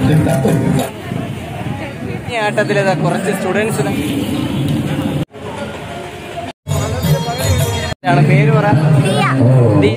ഈ ആട്ടത്തിലേതാ കുറച്ച് സ്റ്റുഡൻസിന് പേര് പറ ദി-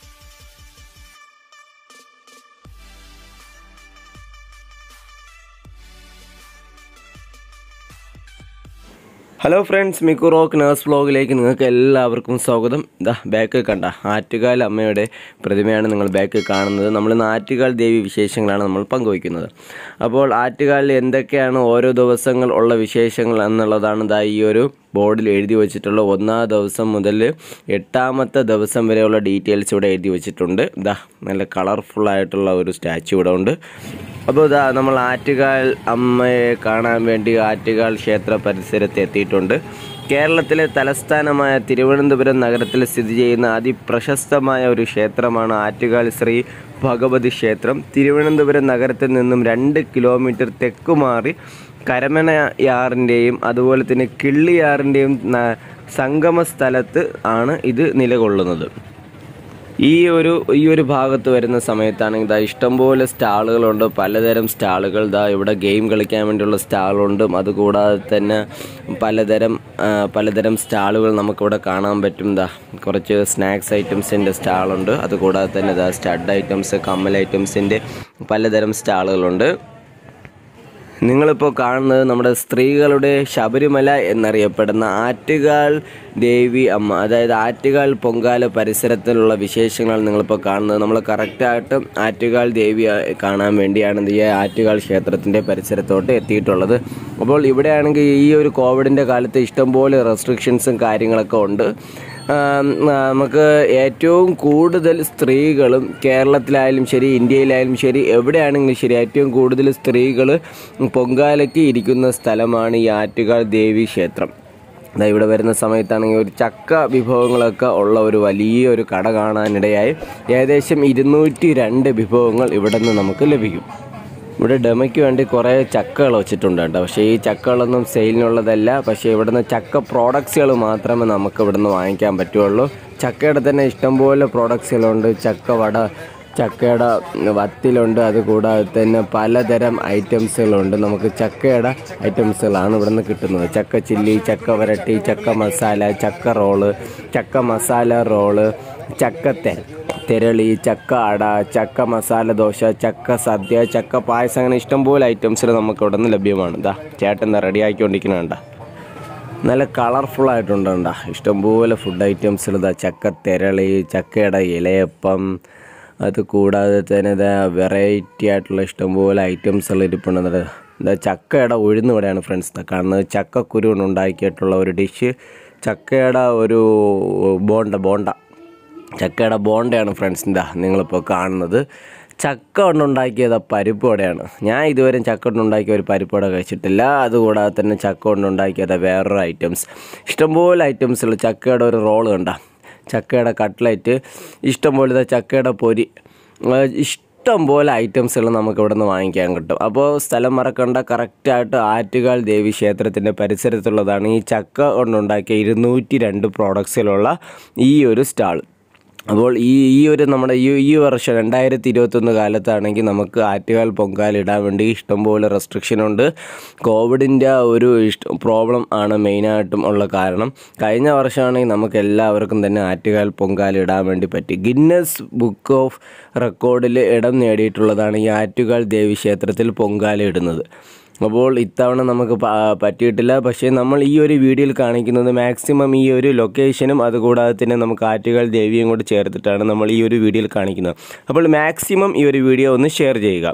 hello friends Mikku rock nurse വ്ലോഗിലേക്ക് നിങ്ങൾക്ക് എല്ലാവർക്കും സ്വാഗതം ഇതാ ബാക്ക് കണ്ട ആറ്റുകാൽ അമ്മയുടെ പ്രതിമയാണ് നിങ്ങൾ ബാക്ക് കാണുന്നത് നമ്മൾ ഇന്ന് ആറ്റുകാൽ ദേവി വിശേഷങ്ങളാണ് നമ്മൾ പങ്കുവയ്ക്കുന്നത് അപ്പോൾ ആറ്റുകാലിൽ എന്തൊക്കെയാണ് ഓരോ ദിവസങ്ങൾ ഉള്ള വിശേഷങ്ങൾ എന്നുള്ളതാണ് ഇതാ ഈ ഒരു ബോർഡിൽ എഴുതി വെച്ചിട്ടുള്ള ഒന്നാം ദിവസം മുതൽ എട്ടാമത്തെ ദിവസം വരെയുള്ള ഡീറ്റെയിൽസ് ഇവിടെ എഴുതി വെച്ചിട്ടുണ്ട് ഇതാ നല്ല കളർഫുൾ ആയിട്ടുള്ള ഒരു സ്റ്റാച്ചു ഇവിടെ ഉണ്ട് അപ്പോൾ ഇതാ നമ്മൾ ആറ്റുകാൽ അമ്മയെ കാണാൻ വേണ്ടി ആറ്റുകാൽ ക്ഷേത്ര പരിസരത്ത് എത്തിയിട്ടുണ്ട് കേരളത്തിലെ തലസ്ഥാനമായ തിരുവനന്തപുരം നഗരത്തിൽ സ്ഥിതി ചെയ്യുന്ന അതിപ്രശസ്തമായ ഒരു ക്ഷേത്രമാണ് ആറ്റുകാൽ ശ്രീ ഭഗവതി ക്ഷേത്രം തിരുവനന്തപുരം നഗരത്തിൽ നിന്നും രണ്ട് കിലോമീറ്റർ തെക്കുമാറി കരമനയാറിൻ്റെയും അതുപോലെ തന്നെ കിള്ളിയാറിൻ്റെയും ന- സംഗമ സ്ഥലത്ത് ആണ് ഇത് നിലകൊള്ളുന്നത് ഈ ഒരു ഈ ഒരു ഭാഗത്ത് വരുന്ന സമയത്താണെങ്കിൽ ഇതാ ഇഷ്ടംപോലെ സ്റ്റാളുകളുണ്ട് പലതരം സ്റ്റാളുകൾ ഇതാ ഇവിടെ ഗെയിം കളിക്കാൻ വേണ്ടിയുള്ള സ്റ്റാളുണ്ട് അതുകൂടാതെ തന്നെ പലതരം ആ, പലതരം സ്റ്റാളുകൾ നമുക്കിവിടെ കാണാൻ പറ്റും ഇതാ കുറച്ച് സ്നാക്സ് ഐറ്റംസിൻ്റെ സ്റ്റാളുണ്ട് അതുകൂടാതെ തന്നെ ഇതാ സ്റ്റഡ് ഐറ്റംസ് കമ്മൽ ഐറ്റംസിൻ്റെ പലതരം സ്റ്റാളുകളുണ്ട് നിങ്ങളിപ്പോൾ കാണുന്നത് നമ്മുടെ സ്ത്രീകളുടെ ശബരിമല എന്നറിയപ്പെടുന്ന ആറ്റുകാൽ ദേവി അമ്മ അതായത് ആറ്റുകാൽ പൊങ്കാല പരിസരത്തിലുള്ള വിശേഷങ്ങളാണ് നിങ്ങളിപ്പോൾ കാണുന്നത് നമ്മൾ കറക്റ്റായിട്ട് ആറ്റുകാൽ ദേവി കാണാൻ വേണ്ടിയാണ് ഈ ആറ്റുകാൽ ക്ഷേത്രത്തിൻ്റെ പരിസരത്തോട്ട് എത്തിയിട്ടുള്ളത് അപ്പോൾ ഇവിടെയാണെങ്കിൽ ഈ ഒരു കോവിഡിൻ്റെ കാലത്ത് ഇഷ്ടംപോലെ റെസ്ട്രിക്ഷൻസും കാര്യങ്ങളൊക്കെ ഉണ്ട് ആം, ആ, നമുക്ക് ഏറ്റവും കൂടുതൽ സ്ത്രീകളും കേരളത്തിലായാലും ശരി ഇന്ത്യയിലായാലും ശരി എവിടെയാണെങ്കിലും ശരി ഏറ്റവും കൂടുതൽ സ്ത്രീകൾ പൊങ്കാലയ്ക്ക് ഇരിക്കുന്ന സ്ഥലമാണ് ഈ ആറ്റുകാൽ ദേവി ക്ഷേത്രം ദാ ഇവിടെ വരുന്ന സമയത്താണെങ്കിൽ ഒരു ചക്ക വിഭവങ്ങളൊക്കെ ഉള്ള ഒരു വലിയൊരു കട കാണാനിടയായി ഏകദേശം ഇരുന്നൂറ്റി രണ്ട് വിഭവങ്ങൾ ഇവിടെ നിന്ന് നമുക്ക് ലഭിക്കും ഇവിടെ ഡെമയ്ക്ക് വേണ്ടി കുറേ ചക്കകൾ വെച്ചിട്ടുണ്ട് കേട്ടോ പക്ഷേ ഈ ചക്കകളൊന്നും സെയിലിനുള്ളതല്ല പക്ഷേ ഇവിടുന്ന് ചക്ക പ്രോഡക്ട്സുകൾ മാത്രമേ നമുക്ക് ഇവിടുന്ന് വാങ്ങിക്കാൻ പറ്റുള്ളൂ ചക്കയുടെ തന്നെ ഇഷ്ടംപോലെ പ്രോഡക്ട്സുകളുണ്ട് ചക്ക വട ചക്കയുടെ വത്തിലുണ്ട് അതുകൂടാതെ തന്നെ പലതരം ഐറ്റംസുകളുണ്ട് നമുക്ക് ചക്കയുടെ ഐറ്റംസുകളാണ് ഇവിടുന്ന് കിട്ടുന്നത് ചക്ക ചില്ലി ചക്ക വരട്ടി ചക്ക മസാല ചക്ക റോള് ചക്ക മസാല റോള് ചക്കത്തേൻ തെരളി ചക്ക അട ചക്ക മസാല ദോശ ചക്ക സദ്യ ചക്ക പായസം അങ്ങനെ ഇഷ്ടംപോലെ ഐറ്റംസിൽ നമുക്ക് ഇവിടെ നിന്ന് ലഭ്യമാണ് ഇതാ ചേട്ടൻ എന്താ റെഡി ആക്കിക്കൊണ്ടിരിക്കുന്നുണ്ട നല്ല കളർഫുൾ ആയിട്ടുണ്ട് കണ്ടാ ഇഷ്ടംപോലെ ഫുഡ് ഐറ്റംസിൽ ഇതാ ചക്ക തെരളി ചക്കയുടെ ഇലയപ്പം അത് കൂടാതെ തന്നെ ഇതാ വെറൈറ്റി ആയിട്ടുള്ള ഇഷ്ടംപോലെ ഐറ്റംസുകൾ ഇരിപ്പുണ്ട് ഇതാ ചക്കയുടെ ഉഴുന്ന് ഇവിടെയാണ് ഫ്രണ്ട്സ് ഇതാ കാണുന്നത് ചക്കക്കുരു കൊണ്ട് ഉണ്ടാക്കിയിട്ടുള്ള ഒരു ഡിഷ് ചക്കയുടെ ഒരു ബോണ്ട ബോണ്ട ചക്കയുടെ ബോണ്ടയാണ് ഫ്രണ്ട്സിൻ്റെ നിങ്ങളിപ്പോൾ കാണുന്നത് ചക്ക കൊണ്ടുണ്ടാക്കിയത് പരിപ്പ് വടയാണ് ഞാൻ ഇതുവരെ ചക്ക കൊണ്ടുണ്ടാക്കിയ ഒരു പരിപ്പ് വട കഴിച്ചിട്ടില്ല അതുകൂടാതെ തന്നെ ചക്ക കൊണ്ടുണ്ടാക്കിയത് വേറൊരു ഐറ്റംസ് ഇഷ്ടംപോലെ ഐറ്റംസുള്ള ചക്കയുടെ ഒരു റോള് കണ്ട ചക്കയുടെ കട്ട്ലറ്റ് ഇഷ്ടംപോലെ ഇതാ ചക്കയുടെ പൊരി ആ, ഇഷ്ടം പോലെ ഐറ്റംസുകൾ നമുക്ക് ഇവിടെ നിന്ന് വാങ്ങിക്കാൻ കിട്ടും അപ്പോൾ സ്ഥലം മറക്കണ്ട കറക്റ്റായിട്ട് ആറ്റുകാൽ ദേവി ക്ഷേത്രത്തിൻ്റെ പരിസരത്തുള്ളതാണ് ഈ ചക്ക കൊണ്ടുണ്ടാക്കിയ ഇരുന്നൂറ്റി രണ്ട് പ്രോഡക്ട്സിലുള്ള ഈ ഒരു സ്റ്റാൾ അപ്പോൾ ഈ ഈ ഒരു നമ്മുടെ ഈ ഈ വർഷം രണ്ടായിരത്തി ഇരുപത്തൊന്ന് കാലത്താണെങ്കിൽ നമുക്ക് ആറ്റുകാൽ പൊങ്കാല ഇടാൻ വേണ്ടി ഇഷ്ടംപോലെ റെസ്ട്രിക്ഷൻ ഉണ്ട് കോവിഡിൻ്റെ ഒരു ഇഷ്ട പ്രോബ്ലം ആണ് മെയിനായിട്ടും ഉള്ള കാരണം കഴിഞ്ഞ വർഷമാണെങ്കിൽ നമുക്ക് എല്ലാവർക്കും തന്നെ ആറ്റുകാൽ പൊങ്കാല ഇടാൻ വേണ്ടി പറ്റി ഗിന്നസ് ബുക്ക് ഓഫ് റെക്കോർഡിൽ ഇടം നേടിയിട്ടുള്ളതാണ് ഈ ആറ്റുകാൽ ദേവി ക്ഷേത്രത്തിൽ പൊങ്കാല ഇടുന്നത് അപ്പോൾ ഇത്തവണ നമുക്ക് പ- പറ്റിയിട്ടില്ല പക്ഷേ നമ്മൾ ഈ ഒരു വീഡിയോയിൽ കാണിക്കുന്നത് മാക്സിമം ഈ ഒരു ലൊക്കേഷനും അതുകൂടാതെ തന്നെ നമുക്ക് ആറ്റുകാൽ ദേവിയും കൂടി ചേർത്തിട്ടാണ് നമ്മൾ ഈ ഒരു വീഡിയോയിൽ കാണിക്കുന്നത് അപ്പോൾ മാക്സിമം ഈ ഒരു വീഡിയോ ഒന്ന് ഷെയർ ചെയ്യുക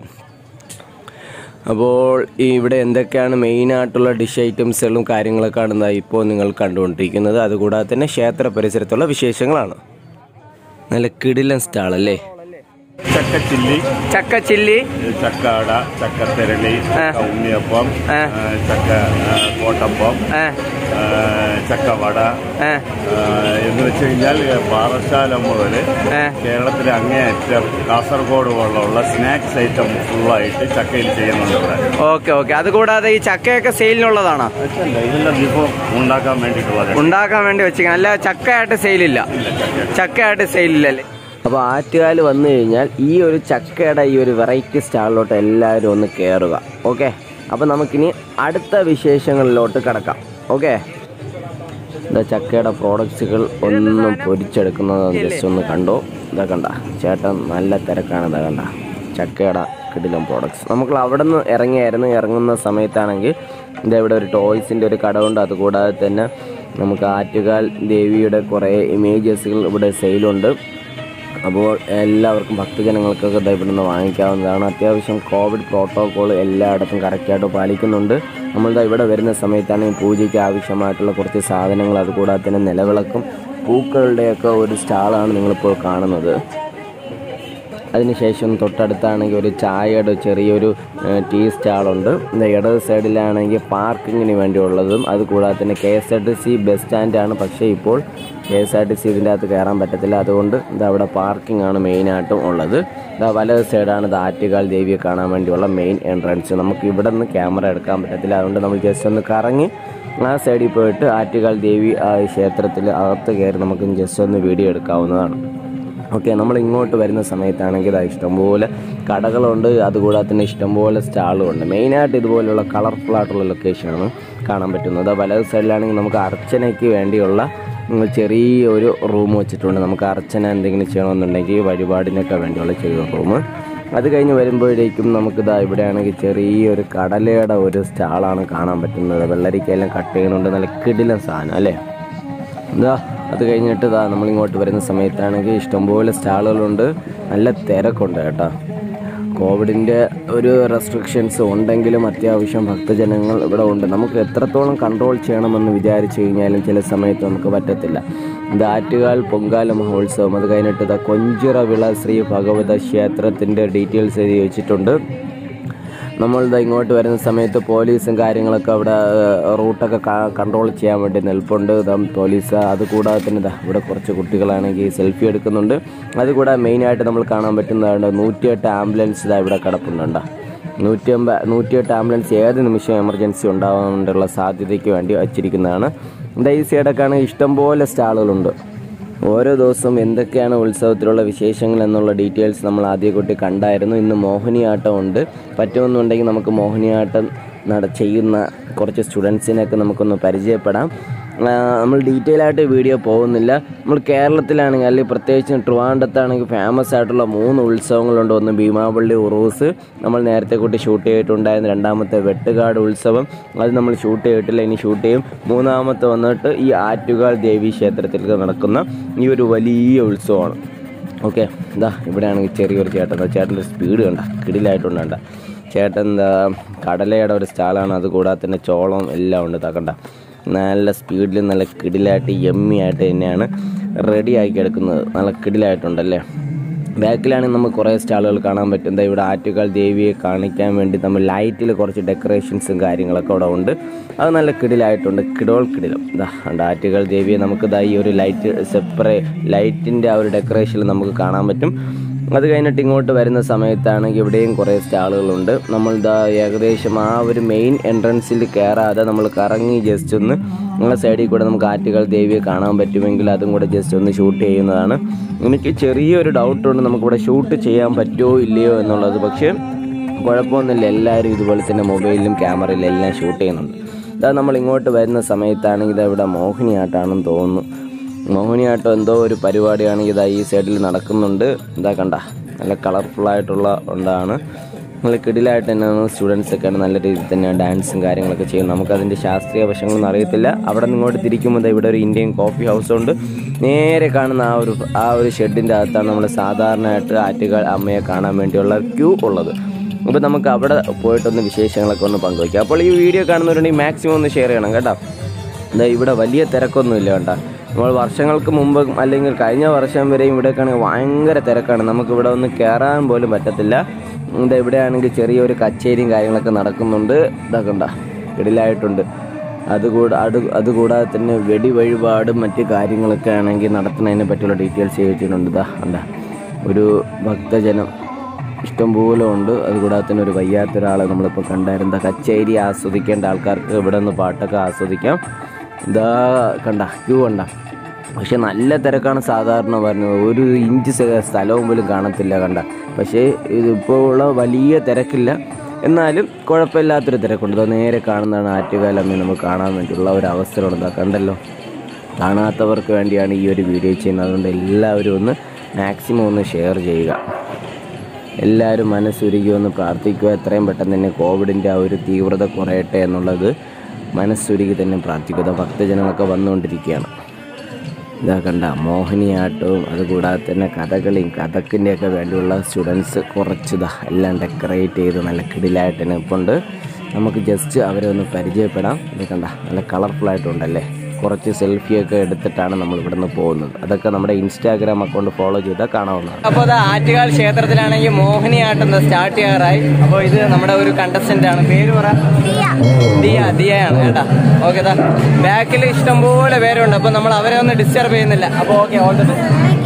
അപ്പോൾ ഈ ഇവിടെ എന്തൊക്കെയാണ് മെയിനായിട്ടുള്ള ഡിഷ് ഐറ്റംസുകളും കാര്യങ്ങളൊക്കെ ആണ് ഇപ്പോൾ നിങ്ങൾ കണ്ടുകൊണ്ടിരിക്കുന്നത് അതുകൂടാതെ തന്നെ ക്ഷേത്ര പരിസരത്തുള്ള വിശേഷങ്ങളാണ് നല്ല കിടിലൻ സ്റ്റാൾ അല്ലേ ചക്ക ചില്ലി ചക്ക ചില്ലി ചക്ക അട ചക്ക തെരളി ആ. ചക്ക ഉണ്ണിയപ്പം ആ. ആ, ചക്ക ആ, കോട്ടപ്പം ആ ആ, ചക്ക വട ആ ആ, എന്ന് വെച്ച് കഴിഞ്ഞാൽ പാറശാല മുതൽ ആ കേരളത്തിലെ അങ്ങേയറ്റം കാസർഗോഡ് പോലുള്ള സ്നാക്സ് ഐറ്റം ഫുള്ളായിട്ട് ചക്കയിൽ ചെയ്യുന്നുണ്ട് ഇവിടെ ഓക്കെ ഓക്കെ അതുകൂടാതെ ഈ ചക്കയൊക്കെ സെയിലിനുള്ളതാണോ ഇതല്ല, ഇതെല്ലാം വിഭവം ഉണ്ടാക്കാൻ വേണ്ടിയിട്ടുള്ളത് ഉണ്ടാക്കാൻ വേണ്ടി വെച്ചിരിക്കണം അല്ല ചക്കയായിട്ട് സെയിലില്ല ചക്കയായിട്ട് സെയിലില്ലല്ലേ അപ്പോൾ ആറ്റുകാൽ വന്നു കഴിഞ്ഞാൽ ഈ ഒരു ചക്കയുടെ ഈ ഒരു വെറൈറ്റി സ്റ്റാളിലോട്ട് എല്ലാവരും ഒന്ന് കയറുക ഓക്കെ അപ്പോൾ നമുക്കിനി അടുത്ത വിശേഷങ്ങളിലോട്ട് കിടക്കാം ഓക്കെ ഇതാ ചക്കയുടെ പ്രോഡക്ട്സുകൾ ഒന്നും പൊരിച്ചെടുക്കുന്നത് ജസ്റ്റ് ഒന്ന് കണ്ടോ ഇതാ കണ്ട ചേട്ടൻ നല്ല തിരക്കാണ് ഇതാ കണ്ട ചക്കയുടെ കിടിലം പ്രോഡക്ട്സ് നമുക്ക് അവിടെ നിന്ന് ഇറങ്ങിയായിരുന്നു ഇറങ്ങുന്ന സമയത്താണെങ്കിൽ ഇതാ ഇവിടെ ഒരു ടോയ്സിൻ്റെ ഒരു കടമുണ്ട് അതുകൂടാതെ തന്നെ നമുക്ക് ആറ്റുകാൽ ദേവിയുടെ കുറേ ഇമേജസുകൾ ഇവിടെ സെയിലുണ്ട് അപ്പോൾ എല്ലാവർക്കും ഭക്തജനങ്ങൾക്കൊക്കെ ദാ ഇവിടുന്ന് വാങ്ങിക്കാവുന്നതാണ് അത്യാവശ്യം കോവിഡ് പ്രോട്ടോകോൾ എല്ലായിടത്തും കറക്റ്റായിട്ട് പാലിക്കുന്നുണ്ട് നമ്മളിതാ ഇവിടെ വരുന്ന സമയത്താണെങ്കിൽ പൂജയ്ക്ക് ആവശ്യമായിട്ടുള്ള കുറച്ച് സാധനങ്ങൾ അതുകൂടാതെ തന്നെ നിലവിളക്കും പൂക്കളുടെയൊക്കെ ഒരു സ്റ്റാളാണ് നിങ്ങളിപ്പോൾ കാണുന്നത് അതിനുശേഷം തൊട്ടടുത്താണെങ്കിൽ ഒരു ചായയുടെ ചെറിയൊരു ഏഹ്, ടീ സ്റ്റാളുണ്ട് ഇതിൻ്റെ ഇടത് സൈഡിലാണെങ്കിൽ പാർക്കിങ്ങിന് വേണ്ടിയുള്ളതും അതുകൂടാതെ തന്നെ K S R T C bus സ്റ്റാൻഡാണ് പക്ഷേ ഇപ്പോൾ K S R T C ഇതിൻ്റെ അകത്ത് കയറാൻ പറ്റത്തില്ല അതുകൊണ്ട് ഇത് അവിടെ പാർക്കിംഗ് ആണ് മെയിനായിട്ടും ഉള്ളത് ഇതാ വലത് സൈഡാണ് ഇത് ആറ്റുകാൽ ദേവിയെ കാണാൻ വേണ്ടിയുള്ള മെയിൻ എൻട്രൻസ് നമുക്ക് ഇവിടെ നിന്ന് ക്യാമറ എടുക്കാൻ പറ്റത്തില്ല അതുകൊണ്ട് നമ്മൾ ജസ്റ്റ് ഒന്ന് കറങ്ങി ആ സൈഡിൽ പോയിട്ട് ആറ്റുകാൽ ദേവി ആ ക്ഷേത്രത്തിൽ അകത്ത് കയറി നമുക്ക് ജസ്റ്റ് ഒന്ന് വീഡിയോ എടുക്കാവുന്നതാണ് ഓക്കെ നമ്മൾ ഇങ്ങോട്ട് വരുന്ന സമയത്താണെങ്കിൽ ഇതാ ഇഷ്ടംപോലെ കടകളുണ്ട് അതുകൂടാതെ തന്നെ ഇഷ്ടംപോലെ സ്റ്റാളും ഉണ്ട് മെയിനായിട്ട് ഇതുപോലുള്ള കളർഫുൾ ആയിട്ടുള്ള ലൊക്കേഷനാണ് കാണാൻ പറ്റുന്നത് വലത് സൈഡിലാണെങ്കിൽ നമുക്ക് അർച്ചനയ്ക്ക് വേണ്ടിയുള്ള ഉം, ചെറിയൊരു റൂം വെച്ചിട്ടുണ്ട് നമുക്ക് അർച്ചന എന്തെങ്കിലും ചെയ്യണമെന്നുണ്ടെങ്കിൽ വഴിപാടിനൊക്കെ വേണ്ടിയുള്ള ചെറിയൊരു റൂം അത് കഴിഞ്ഞ് വരുമ്പോഴേക്കും നമുക്കിതാ ഇവിടെയാണെങ്കിൽ ചെറിയൊരു കടലയുടെ ഒരു സ്റ്റാളാണ് കാണാൻ പറ്റുന്നത് വെള്ളരിക്കയെല്ലാം കട്ട് ചെയ്യുന്നുണ്ട് നല്ല കിടിലൻ സാധനം അല്ലേ ഇതാ അത് കഴിഞ്ഞിട്ട് ഇതാ നമ്മളിങ്ങോട്ട് വരുന്ന സമയത്താണെങ്കിൽ ഇഷ്ടംപോലെ സ്റ്റാളുകളുണ്ട് നല്ല തിരക്കുണ്ട് കേട്ടോ കോവിഡിൻ്റെ ഒരു റെസ്ട്രിക്ഷൻസ് ഉണ്ടെങ്കിലും അത്യാവശ്യം ഭക്തജനങ്ങൾ ഇവിടെ ഉണ്ട് നമുക്ക് എത്രത്തോളം കൺട്രോൾ ചെയ്യണമെന്ന് വിചാരിച്ചു കഴിഞ്ഞാലും ചില സമയത്ത് നമുക്ക് പറ്റത്തില്ല ഇത് ആറ്റുകാൽ പൊങ്കാല മഹോത്സവം അത് കഴിഞ്ഞിട്ട് ഇതാ കൊഞ്ചിറ വിള ശ്രീ ഭഗവത ക്ഷേത്രത്തിൻ്റെ ഡീറ്റെയിൽസ് എഴുതി വെച്ചിട്ടുണ്ട് നമ്മളിതാ ഇങ്ങോട്ട് വരുന്ന സമയത്ത് പോലീസും കാര്യങ്ങളൊക്കെ അവിടെ ഏഹ്, റൂട്ടൊക്കെ കൺട്രോൾ ചെയ്യാൻ വേണ്ടി നിൽപ്പുണ്ട് ഇതാ പോലീസ് അതുകൂടാതെ തന്നെ ഇതാ ഇവിടെ കുറച്ച് കുട്ടികളാണെങ്കിൽ സെൽഫി എടുക്കുന്നുണ്ട് അതുകൂടാതെ മെയിനായിട്ട് നമ്മൾ കാണാൻ പറ്റുന്നതാണ് നൂറ്റിയെട്ട് ആംബുലൻസ് ഇതാ ഇവിടെ കിടപ്പുന്നുണ്ട് നൂറ്റി അമ്പ നൂറ്റിയെട്ട് ആംബുലൻസ് ഏത് നിമിഷം എമർജൻസി ഉണ്ടാവാനുള്ള സാധ്യതയ്ക്ക് വേണ്ടി വച്ചിരിക്കുന്നതാണ് ഇതാ ഈ സൈഡൊക്കെയാണ് ഇഷ്ടംപോലെ സ്റ്റാളുകളുണ്ട് ഓരോ ദിവസവും എന്തൊക്കെയാണ് ഉത്സവത്തിലുള്ള വിശേഷങ്ങൾ എന്നുള്ള ഡീറ്റെയിൽസ് നമ്മൾ ആദ്യ കൂട്ടി കണ്ടായിരുന്നു ഇന്ന് മോഹിനിയാട്ടം ഉണ്ട് പറ്റുമെന്നുണ്ടെങ്കിൽ നമുക്ക് മോഹിനിയാട്ടം നട ചെയ്യുന്ന കുറച്ച് സ്റ്റുഡൻസിനെയൊക്കെ നമുക്കൊന്ന് പരിചയപ്പെടാം ആ, നമ്മൾ ഡീറ്റെയിൽ ആയിട്ട് വീഡിയോ പോകുന്നില്ല നമ്മൾ കേരളത്തിലാണെങ്കിൽ അല്ലെങ്കിൽ പ്രത്യേകിച്ച് ട്രിവാൻഡത്താണെങ്കിൽ ഫേമസ് ആയിട്ടുള്ള മൂന്ന് ഉത്സവങ്ങളുണ്ട് ഒന്ന് ഭീമാപള്ളി ഉറൂസ് നമ്മൾ നേരത്തെ കൂട്ടി ഷൂട്ട് ചെയ്തിട്ടുണ്ടായിരുന്ന രണ്ടാമത്തെ വെട്ടുകാട് ഉത്സവം അത് നമ്മൾ ഷൂട്ട് ചെയ്തിട്ടില്ല ഇനി ഷൂട്ട് ചെയ്യും മൂന്നാമത്തെ വന്നിട്ട് ഈ ആറ്റുകാൽ ദേവി ക്ഷേത്രത്തിൽ നടക്കുന്ന ഈ ഒരു വലിയ ഉത്സവമാണ് ഓക്കെ ഇതാ ഇവിടെയാണെങ്കിൽ ചെറിയൊരു ചേട്ടൻ ദാ ചേട്ടൻ്റെ സ്പീഡ് കണ്ട കിടിലായിട്ടുണ്ട് കണ്ട ചേട്ടൻ എന്താ കടലയുടെ ഒരു സ്റ്റാളാണ് അതുകൂടാതെ തന്നെ ചോളം എല്ലാം ഉണ്ട് തകണ്ട നല്ല സ്പീഡിൽ നല്ല കിടിലായിട്ട് യമ്മി ആയിട്ട് തന്നെയാണ് റെഡി ആക്കി എടുക്കുന്നത് നല്ല കിടിലായിട്ടുണ്ടല്ലേ ബാക്കിലാണെങ്കിൽ നമുക്ക് കുറേ സ്റ്റാളുകൾ കാണാൻ പറ്റും ദാ ഇവിടെ ആറ്റുകാൽ ദേവിയെ കാണിക്കാൻ വേണ്ടി നമ്മൾ ലൈറ്റിൽ കുറച്ച് ഡെക്കറേഷൻസും കാര്യങ്ങളൊക്കെ അവിടെ ഉണ്ട് അത് നല്ല കിടിലായിട്ടുണ്ട് കിടോൾ കിടിലം ഇതാ ഉണ്ട് ആറ്റുകാൽ ദേവിയെ നമുക്ക് ദാ ഈ ഒരു ലൈറ്റ് സെപ്പറേ ലൈറ്റിൻ്റെ ആ ഒരു ഡെക്കറേഷനിൽ നമുക്ക് കാണാൻ പറ്റും അത് കഴിഞ്ഞിട്ട് ഇങ്ങോട്ട് വരുന്ന സമയത്താണെങ്കിൽ ഇവിടെയും കുറേ സ്റ്റാളുകളുണ്ട് നമ്മൾ ഇതാ ഏകദേശം ആ ഒരു മെയിൻ എൻട്രൻസിൽ കയറാതെ നമ്മൾ കറങ്ങി ജസ്റ്റ് ഒന്ന് നമ്മളെ സൈഡിൽ കൂടെ നമുക്ക് ആറ്റുകാൽ ദേവിയെ കാണാൻ പറ്റുമെങ്കിൽ അതും കൂടെ ജസ്റ്റ് ഒന്ന് ഷൂട്ട് ചെയ്യുന്നതാണ് എനിക്ക് ചെറിയൊരു ഡൗട്ടുണ്ട് നമുക്കിവിടെ ഷൂട്ട് ചെയ്യാൻ പറ്റുമോ ഇല്ലയോ എന്നുള്ളത് പക്ഷേ കുഴപ്പമൊന്നുമില്ല എല്ലാവരും ഇതുപോലെ തന്നെ മൊബൈലിലും ക്യാമറയിലും എല്ലാം ഷൂട്ട് ചെയ്യുന്നുണ്ട് ഇതാ നമ്മൾ ഇങ്ങോട്ട് വരുന്ന സമയത്താണെങ്കിൽ ഇതാ ഇവിടെ മോഹിനിയാട്ടാണെന്ന് തോന്നുന്നു മോഹിനിയാട്ടം എന്തോ ഒരു പരിപാടിയാണെങ്കിൽ ഇതാ ഈ സൈഡിൽ നടക്കുന്നുണ്ട് ഇതാ കണ്ട നല്ല കളർഫുൾ ആയിട്ടുള്ള ഉണ്ടാണ് നല്ല കിടിലായിട്ട് തന്നെയാണ് സ്റ്റുഡൻസ് ഒക്കെയാണ് നല്ല രീതിയിൽ തന്നെ ഡാൻസും കാര്യങ്ങളൊക്കെ ചെയ്യും നമുക്കതിൻ്റെ ശാസ്ത്രീയ വശങ്ങളൊന്നും അറിയത്തില്ല അവിടെ നിന്ന് ഇങ്ങോട്ട് തിരിക്കുമ്പോൾ ദാ ഇവിടെ ഒരു ഇന്ത്യൻ കോഫി ഹൗസ് ഉണ്ട് നേരെ കാണുന്ന ആ ഒരു ആ ഒരു ഷെഡിൻ്റെ അകത്താണ് നമ്മൾ സാധാരണയായിട്ട് ആറ്റുകാൽ അമ്മയെ കാണാൻ വേണ്ടിയുള്ള ക്യൂ ഉള്ളത് അപ്പോൾ നമുക്ക് അവിടെ പോയിട്ടൊന്ന് വിശേഷങ്ങളൊക്കെ ഒന്ന് പങ്കുവയ്ക്കാം അപ്പോൾ ഈ വീഡിയോ കാണുന്നവരുണ്ടെങ്കിൽ മാക്സിമം ഒന്ന് ഷെയർ ചെയ്യണം കേട്ടോ എന്താ ഇവിടെ വലിയ തിരക്കൊന്നുമില്ല കേട്ടോ നമ്മൾ വർഷങ്ങൾക്ക് മുമ്പ് അല്ലെങ്കിൽ കഴിഞ്ഞ വർഷം വരെയും ഇവിടെയൊക്കെയാണെങ്കിൽ ഭയങ്കര തിരക്കാണ് നമുക്ക് ഇവിടെ ഒന്ന് കയറാൻ പോലും പറ്റത്തില്ല എന്താ ഇവിടെയാണെങ്കിൽ ചെറിയൊരു കച്ചേരിയും കാര്യങ്ങളൊക്കെ നടക്കുന്നുണ്ട് ഇതൊക്കെ ഉണ്ടാ ഇടയിലായിട്ടുണ്ട് അതുകൂടാ അത് അതുകൂടാതെ തന്നെ വെടി വഴിപാടും മറ്റ് കാര്യങ്ങളൊക്കെ ആണെങ്കിൽ നടത്തുന്നതിനെ പറ്റിയുള്ള ഡീറ്റെയിൽസ് ചോദിച്ചിട്ടുണ്ട് ഇതാ എന്താ ഒരു ഭക്തജനം ഇഷ്ടംപോലെ ഉണ്ട് അതുകൂടാതെ തന്നെ ഒരു വയ്യാത്ത ഒരാളെ നമ്മളിപ്പോൾ കണ്ടായിരുന്ന കച്ചേരി ആസ്വദിക്കേണ്ട ആൾക്കാർക്ക് ഇവിടെ നിന്ന് പാട്ടൊക്കെ ആസ്വദിക്കാം ഇതാ കണ്ട ക്യൂ കണ്ട പക്ഷെ നല്ല തിരക്കാണ് സാധാരണ പറഞ്ഞത് ഒരു ഇഞ്ച് സ്ഥ- സ്ഥലവും പോലും കാണത്തില്ല കണ്ട പക്ഷേ ഇതിപ്പോൾ ഉള്ള വലിയ തിരക്കില്ല എന്നാലും കുഴപ്പമില്ലാത്തൊരു തിരക്കുണ്ട് ഇതാ നേരെ കാണുന്നതാണ് ആറ്റുകാലമ്മ നമുക്ക് കാണാൻ വേണ്ടിയുള്ള ഒരു അവസരമുണ്ട് ഇതാ കണ്ടല്ലോ കാണാത്തവർക്ക് വേണ്ടിയാണ് ഈ ഒരു വീഡിയോ ചെയ്യുന്നത് അതുകൊണ്ട് എല്ലാവരും ഒന്ന് മാക്സിമം ഒന്ന് ഷെയർ ചെയ്യുക എല്ലാവരും മനസ്സുരുകി ഒന്ന് പ്രാർത്ഥിക്കുക എത്രയും പെട്ടെന്ന് തന്നെ കോവിഡിൻ്റെ ആ ഒരു തീവ്രത കുറയട്ടെ എന്നുള്ളത് മനസ്സുരുകി തന്നെ പ്രാർത്ഥിക്കുക ഇതാ ഭക്തജനങ്ങളൊക്കെ വന്നുകൊണ്ടിരിക്കുകയാണ് ഇതാ കണ്ട മോഹിനിയാട്ടവും അതുകൂടാതെ തന്നെ കഥകളിയും കഥക്കിൻ്റെയൊക്കെ വേണ്ടിയുള്ള സ്റ്റുഡൻസ് കുറച്ചിതാ എല്ലാം ഡെക്കറേറ്റ് ചെയ്ത് നല്ല കിടിലായിട്ട് തന്നെ ഇപ്പോണ്ട് നമുക്ക് ജസ്റ്റ് അവരെ ഒന്ന് പരിചയപ്പെടാം ഇത് കണ്ട നല്ല കളർഫുൾ ആയിട്ടുണ്ടല്ലേ കുറച്ച് സെൽഫിയൊക്കെ എടുത്തിട്ടാണ് നമ്മൾ ഇവിടുന്ന് പോകുന്നത് അതൊക്കെ നമ്മുടെ ഇൻസ്റ്റാഗ്രാം അക്കൗണ്ട് ഫോളോ ചെയ്താൽ കാണാവുന്നതാണ് അപ്പോൾ അത് ആറ്റുകാൽ ക്ഷേത്രത്തിലാണെങ്കിൽ മോഹിനിയാട്ടം സ്റ്റാർട്ട് ചെയ്യാറായി അപ്പോൾ ഇത് നമ്മുടെ ഒരു കണ്ടസ്റ്റന്റ് ആണ് പേര് പറ ദിയ ദിയയാണ് കേട്ടാ ഓക്കെ ബാക്കിൽ ഇഷ്ടംപോലെ പേരുണ്ട് അപ്പൊ നമ്മൾ അവരെ ഒന്നും ഡിസ്റ്റർബ് ചെയ്യുന്നില്ല അപ്പോൾ ഓക്കെ ഓൾ ദ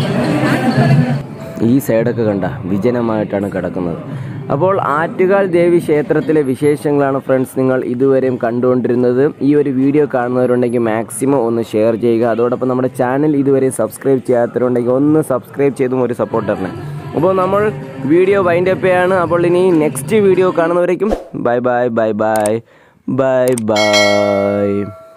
ഈ സൈഡൊക്കെ കണ്ട വിജനമായിട്ടാണ് കിടക്കുന്നത് അപ്പോൾ ആറ്റുകാൽ ദേവി ക്ഷേത്രത്തിലെ വിശേഷങ്ങളാണ് ഫ്രണ്ട്സ് നിങ്ങൾ ഇതുവരെയും കണ്ടുകൊണ്ടിരുന്നത് ഈ ഒരു വീഡിയോ കാണുന്നവരുണ്ടെങ്കിൽ മാക്സിമം ഒന്ന് ഷെയർ ചെയ്യുക അതോടൊപ്പം നമ്മുടെ ചാനൽ ഇതുവരെ സബ്സ്ക്രൈബ് ചെയ്യാത്തവരുണ്ടെങ്കിൽ ഒന്ന് സബ്സ്ക്രൈബ് ചെയ്തും ഒരു സപ്പോർട്ട് തരണം അപ്പോൾ നമ്മൾ വീഡിയോ വൈൻഡ് അപ്പ് ചെയ്യാണ് അപ്പോൾ ഇനി നെക്സ്റ്റ് വീഡിയോ കാണുന്നവരേക്കും bye bye bye bye bye by